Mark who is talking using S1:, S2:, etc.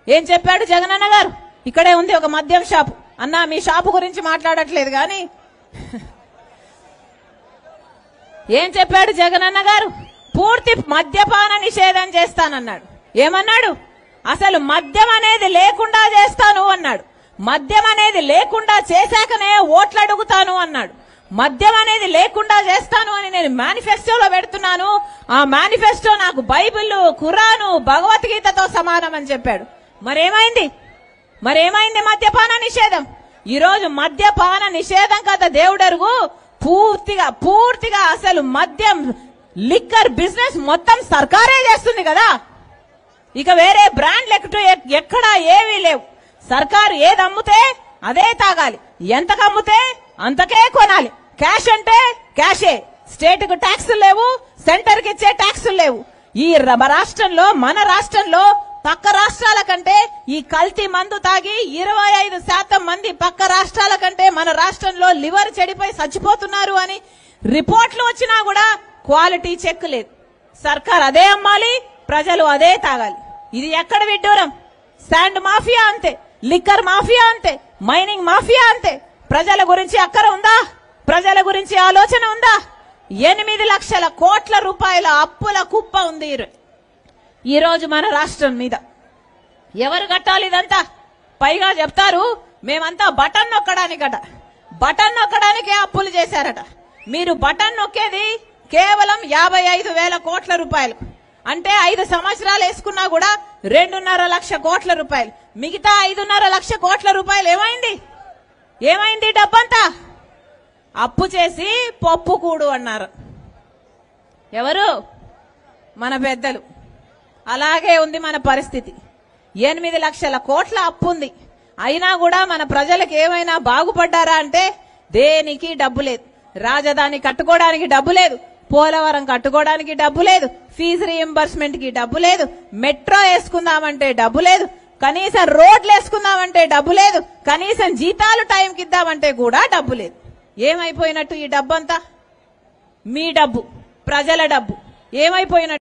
S1: ఏం చెప్పాడు జగనన్న గారు ఇక్కడే ఉంది ఒక మద్యం షాపు అన్న మీ షాపు గురించి మాట్లాడట్లేదు కానీ ఏం చెప్పాడు జగనన్న గారు పూర్తి మద్యపాన నిషేధం చేస్తానన్నాడు ఏమన్నాడు అసలు మద్యం అనేది లేకుండా చేస్తాను అన్నాడు మద్యం అనేది లేకుండా చేశాకనే ఓట్లు అడుగుతాను అన్నాడు మద్యం అనేది లేకుండా చేస్తాను అని నేను మేనిఫెస్టోలో పెడుతున్నాను ఆ మేనిఫెస్టో నాకు బైబిల్ ఖురాను భగవద్గీతతో సమానం అని చెప్పాడు మరేమైంది మరేమైంది మద్యపాన నిషేధం ఈ రోజు మద్యపాన నిషేధం కదా దేవుడరుగు పూర్తిగా పూర్తిగా అసలు మద్యం లిక్కర్ బిజినెస్ మొత్తం సర్కారే చేస్తుంది కదా ఇక వేరే బ్రాండ్లు ఎక్కటో ఎక్కడా ఏవీ లేవు సర్కారు ఏది అమ్ముతే అదే తాగాలి ఎంతకు అమ్ముతే అంతకే కొనాలి క్యాష్ అంటే క్యాషే స్టేట్ కు ట్యాక్సులు లేవు సెంటర్ కి ఇచ్చే ట్యాక్సులు లేవు ఈ ర- రాష్ట్రంలో మన రాష్ట్రంలో పక్క రాష్ట్రాల కంటే ఈ కల్తీ మందు తాగి ఇరవై ఐదు శాతం మంది పక్క రాష్ట్రాల కంటే మన రాష్ట్రంలో లివర్ చెడిపోయి చచ్చిపోతున్నారు అని రిపోర్ట్లు వచ్చినా కూడా క్వాలిటీ చెక్ లేదు సర్కార్ అదే అమ్మాలి ప్రజలు అదే తాగాలి ఇది ఎక్కడ విడ్డూరం శాండ్ మాఫియా అంతే లిక్కర్ మాఫియా అంతే మైనింగ్ మాఫియా అంతే ప్రజల గురించి అక్కర ఉందా ప్రజల గురించి ఆలోచన ఉందా ఎనిమిది లక్షల కోట్ల రూపాయల అప్పుల కుప్ప ఉంది ఈ రో- ఈ రోజు మన రాష్ట్రం మీద ఎవరు కట్టాలి ఇదంతా పైగా చెప్తారు మేమంతా బటన్ నొక్కడానికట బటన్ నొక్కడానికే అప్పులు చేశారట మీరు బటన్ నొక్కేది కేవలం యాభై ఐదు వేల కోట్ల రూపాయలు అంటే ఐదు సంవత్సరాలు వేసుకున్నా కూడా రెండున్నర లక్ష కోట్ల రూపాయలు మిగతా ఐదున్నర లక్ష కోట్ల రూపాయలు ఏమైంది ఏమైంది ఈ డబ్బంతా అప్పు చేసి పప్పు కూడు అన్నారు ఎవరు మన పెద్దలు అలాగే ఉంది మన పరిస్థితి ఎనిమిది లక్షల కోట్ల అప్పు ఉంది అయినా కూడా మన ప్రజలకు ఏమైనా బాగుపడ్డారా అంటే దేనికి డబ్బు లేదు రాజధాని కట్టుకోవడానికి డబ్బు లేదు పోలవరం కట్టుకోవడానికి డబ్బు లేదు ఫీజు రీఎంబర్స్మెంట్ కి డబ్బు లేదు మెట్రో వేసుకుందామంటే డబ్బు లేదు కనీసం రోడ్లు వేసుకుందామంటే డబ్బు లేదు కనీసం జీతాలు టైంకి ఇద్దామంటే కూడా డబ్బు లేదు ఏమైపోయినట్టు ఈ డబ్బంతా మీ డబ్బు ప్రజల డబ్బు ఏమైపోయినట్టు